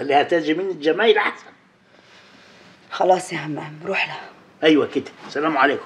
خليها تجي من الجمايل احسن خلاص يا همام روح لها ايوه كده السلام عليكم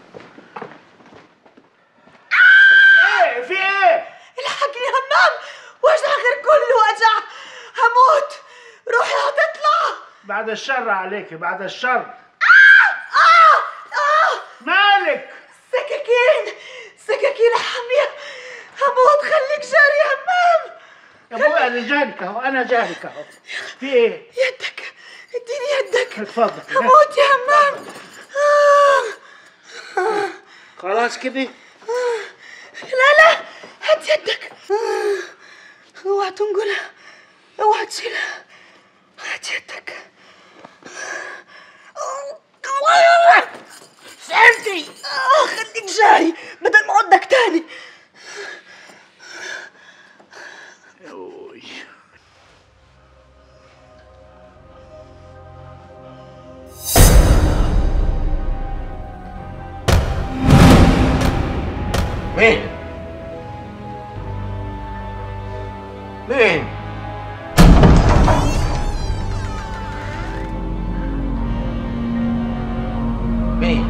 ايه في ايه الحقني يا همام وجع غير كله وجع هموت روحي هتطلع بعد الشر عليك بعد الشر آه آه مالك سكاكين سكاكين حامية هموت خليك جاري يا همام يا ابويا انا جارك اهو انا جارك اهو في ايه يدك اديني يدك اتفضل هموت يا همام آه. خلاص كده لا لا هات يدك آه. اوعى تنقلها اوعى تشيلها هات يدك سعرتي آه خليك جاري بدل ما عضك تاني أوي. مين؟ مين؟ مين؟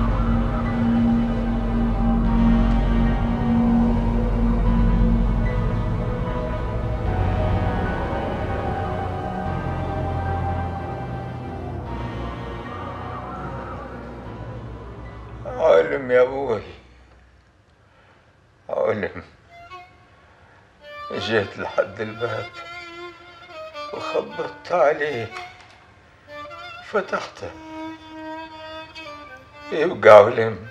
علم يا ابوي علم جيت لحد الباب وخبطت عليه فتحته يبقى علم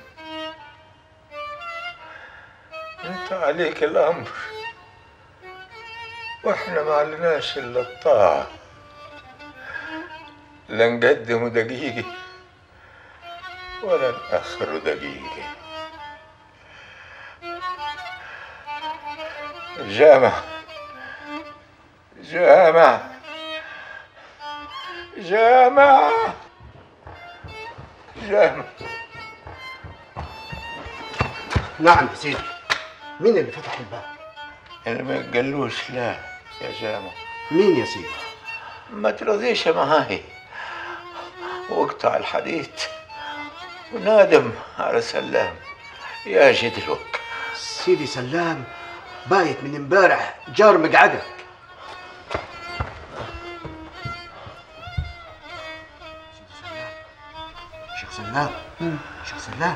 انت عليك الامر واحنا ما علناش الا الطاعه لا نقدم دقيقه ولا نأخر دقيقه جامع جامع جامع جامع نعم يا سيدي مين اللي فتح الباب انا ما قالوش لا يا جامع مين يا سيدي ما ترضيش معاي واقطع الحديث ونادم على سلام يا جدلوك سيدي سلام بايت من امبارح جار مقعدك شيخ سلام شيخ سلام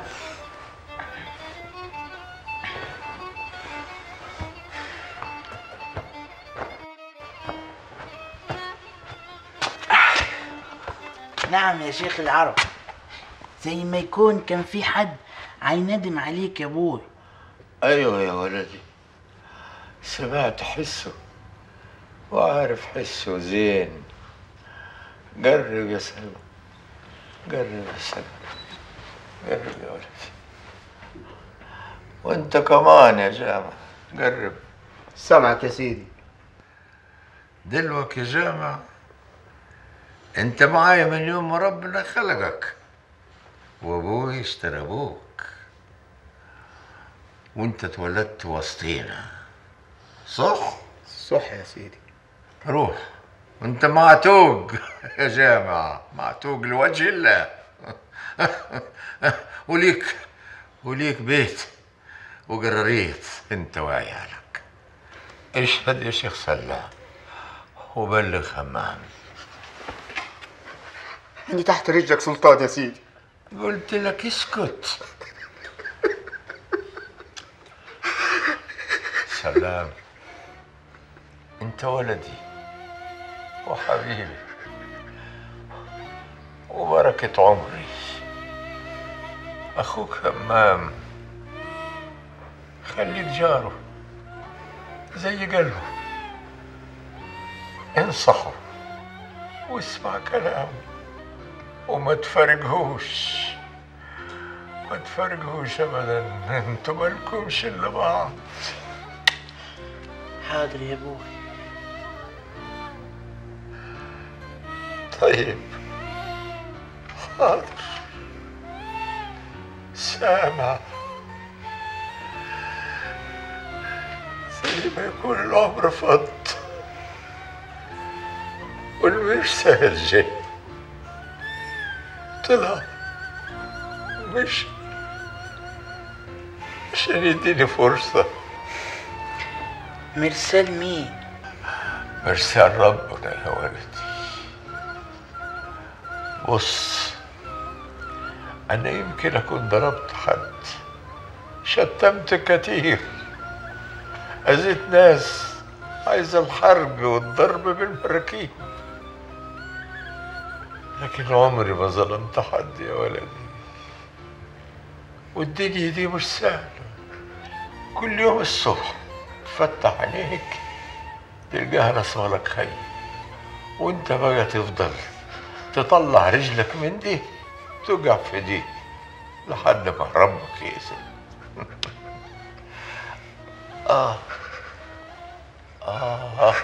نعم يا شيخ العرب زي ما يكون كان في حد عيندم عليك يا ابوي ايوه يا ولدي سمعت حسه وعارف حسه زين قرب يا سلمى قرب يا سلمى قرب يا ولدي وانت كمان يا جامع قرب سامعك يا سيدي دلوك يا جامع انت معايا من يوم ما ربنا خلقك وابوي اشترى ابوك وانت اتولدت وسطينا صح صح يا سيدي روح وانت معتوق يا جامع معتوق لوجه الله وليك وليك بيت وقراريت انت وعيالك اشهد يا شيخ سلام وبلغ همام أنا تحت رجلك سلطان يا سيدي قلت لك اسكت سلام انت ولدي وحبيبي وبركة عمري اخوك همام خليك جاره زي قلبه انصحه واسمع كلامه وما تفرقهوش ما تفرقهوش ابدا انتوا مالكمش الا بعض حاضر يا ابوي طيب حاضر سامع زي ما يكون العمر فض والمش سهل جاي طلع مش عشان يديني فرصة مرسال مين مرسال ربنا يا ولدي بص أنا يمكن أكون ضربت حد شتمت كتير أذيت ناس عايزة الحرب والضرب بالمراكيب لكن عمري ما ظلمت حد يا ولدي والدنيا دي مش سهلة كل يوم الصبح تفتح عينيك تلقاها رسمة لك خي وانت بقى تفضل تطلع رجلك من دي تقع في دي لحد ما ربك يأذن آه آه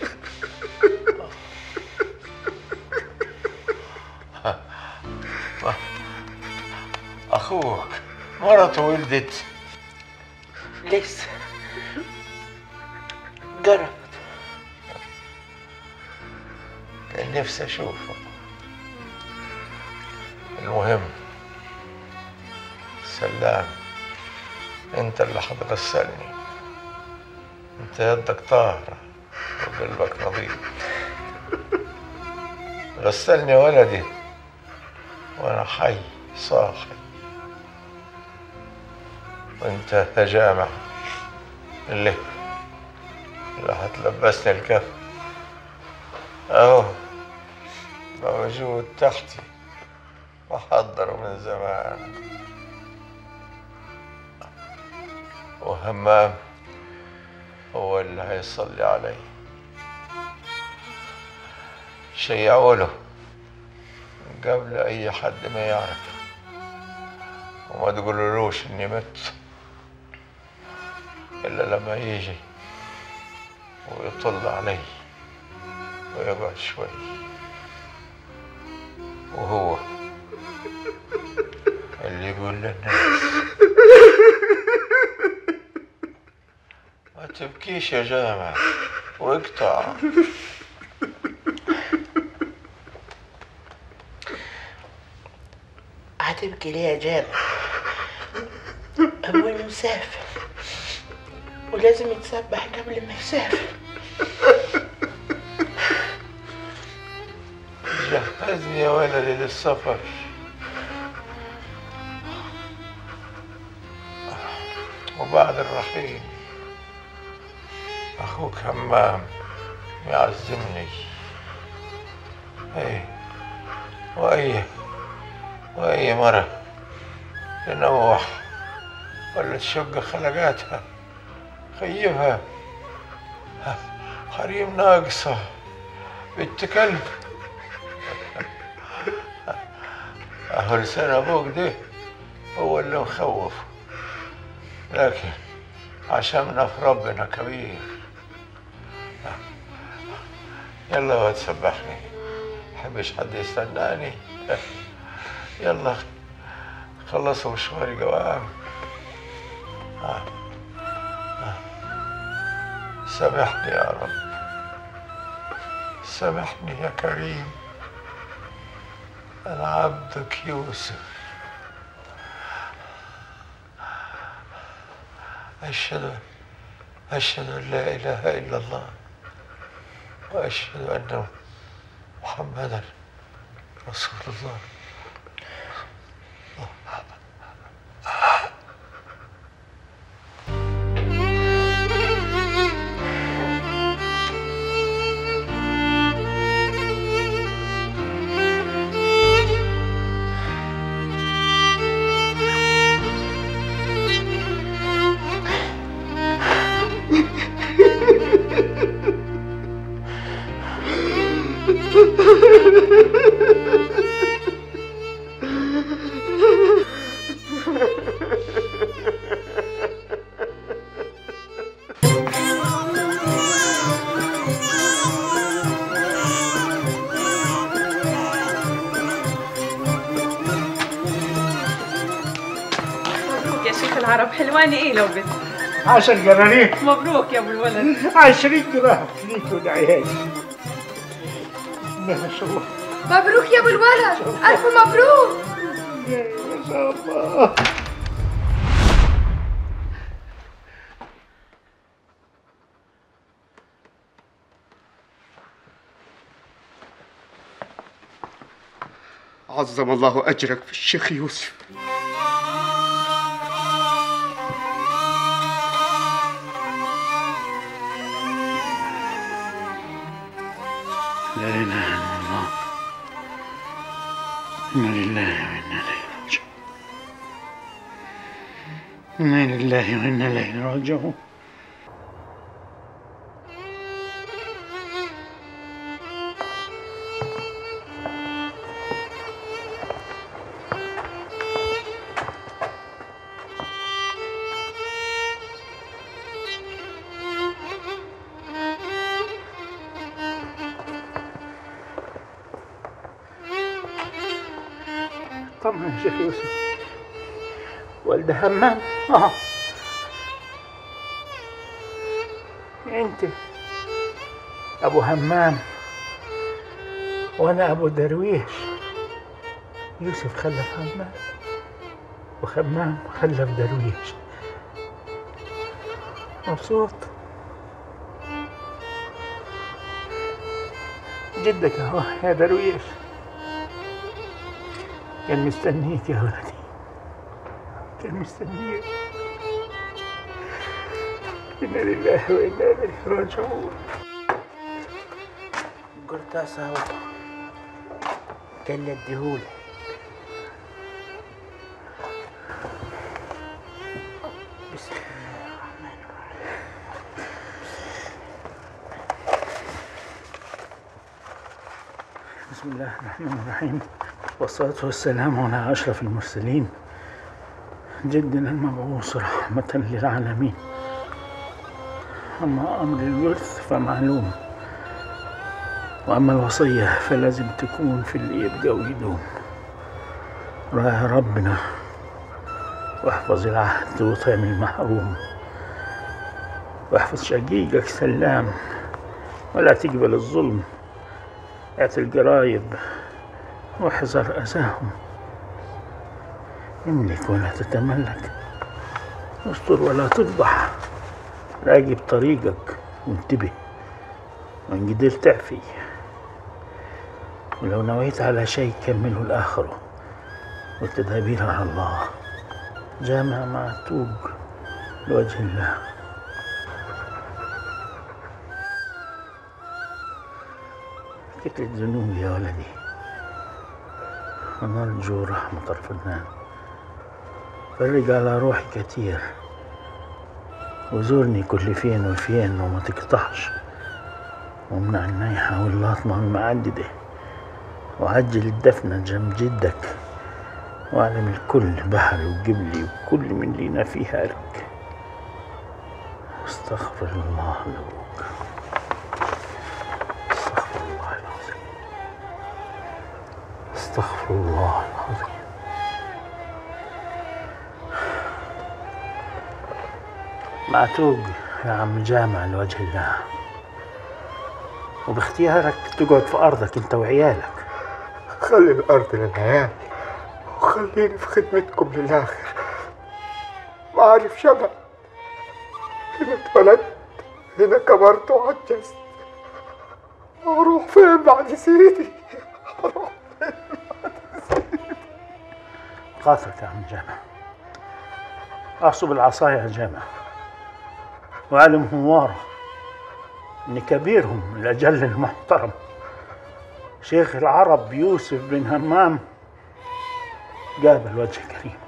أخوك مرته ولدت لسه جربت كان نفسي أشوفه المهم سلام أنت اللي هتغسلني أنت يدك طاهرة وقلبك نظيف غسلني ولدي وأنا حي صاحي وأنت يا جامع اللي اللي هتلبسني الكف أهو موجود تحتي وحضره من زمان وهمام هو اللي هيصلي علي شيعوا له قبل أي حد ما يعرف وما تقولولوش إني مت إلا لما يجي ويطل علي ويقعد شوي وهو اللي يقول للناس ما تبكيش يا جامع واقطع هتبكي ليه يا جابر أبوي مسافر ولازم يتسبح قبل ما يسافر جهزني يا ولدي للسفر وبعد الرحيل أخوك همام يعزمني أي وأي وأي مرة تنوح ولا تشق خلقاتها خيبها حريم ناقصة بنت كلب أهو لسان أبوك ده هو اللي مخوف لكن عشمنا في ربنا كبير يلا واد سبحني محبش حد يستناني يلا خلصوا مشواري قوام آه. آه. سامحني يا رب سامحني يا كريم أنا عبدك يوسف أشهد أشهد أن لا إله إلا الله وأشهد أن محمدا رسول الله مبروك يا شيخ العرب حلواني ايه لو بس عشر قراريط مبروك يا ابو الولد عشرين دراهم ليك ولعيالي ما شاء الله مبروك يا ابو الولد الف مبروك ما شاء الله عظم الله أجرك في الشيخ يوسف لا إله إلا الله إنا لله وإنا إليه راجعون إنا لله وإنا إليه راجعون طبعا يا شيخ يوسف والده همام اه انت ابو همام وانا ابو درويش يوسف خلف همام وخمام خلف درويش مبسوط جدك اهو يا درويش كان مستنيك يا ولدي كان مستنيك إنا لله وإنا إليه راجعون قرطاس اهو كان اديهولك بسم الله الرحمن الرحيم بسم الله الرحمن الرحيم والصلاة والسلام على أشرف المرسلين جدنا المبعوث رحمة للعالمين أما أمر الورث فمعلوم وأما الوصية فلازم تكون في اللي يبقى ويدوم راعي ربنا واحفظ العهد وطعم المحروم واحفظ شقيقك سلام ولا تقبل الظلم اعطي القرايب واحذر أذاهم املك ولا تتملك استر ولا تفضح راقب طريقك وانتبه وإن قدرت تعفي ولو نويت على شيء كمله لآخره والتدابير على الله جامع معتوق لوجه الله كتلة ذنوب يا ولدي ونرجو رحمة الرحمن فرج على روحي كتير وزورني كل فين وفين وما تقطعش وامنع النايحة واللاطمة المعددة وعجل الدفنة جنب جدك واعلم الكل بحري وقبلي وكل من لينا فيها لك استغفر الله لك استغفر الله العظيم استغفر الله العظيم معتوق يا عم جامع لوجه الله وباختيارك تقعد في أرضك أنت وعيالك خلي الأرض للعيال وخليني في خدمتكم للآخر ما أعرف شبع هنا اتولدت هنا كبرت وعجزت أروح فين بعد سيدي أروح قاتلك يا عم جامع أعصب العصاية يا جامع وعلمهم وارى إن كبيرهم الأجل المحترم شيخ العرب يوسف بن همام قابل وجه كريم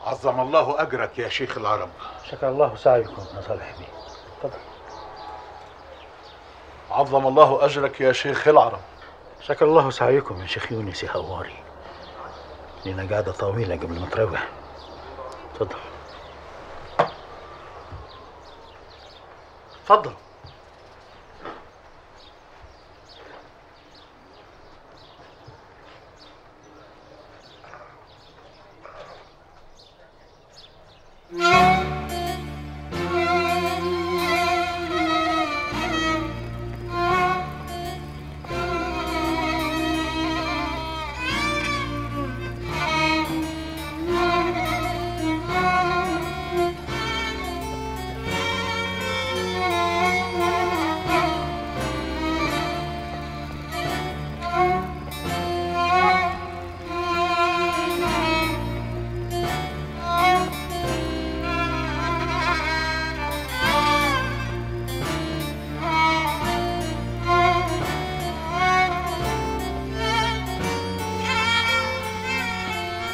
عظم الله أجرك يا شيخ العرب شكر الله سعيكم يا صالح بيه تفضل عظم الله أجرك يا شيخ العرب شكر الله سعيكم يا شيخ يونس يا هواري لنا قاعدة طويلة قبل ما تروح تفضل تفضل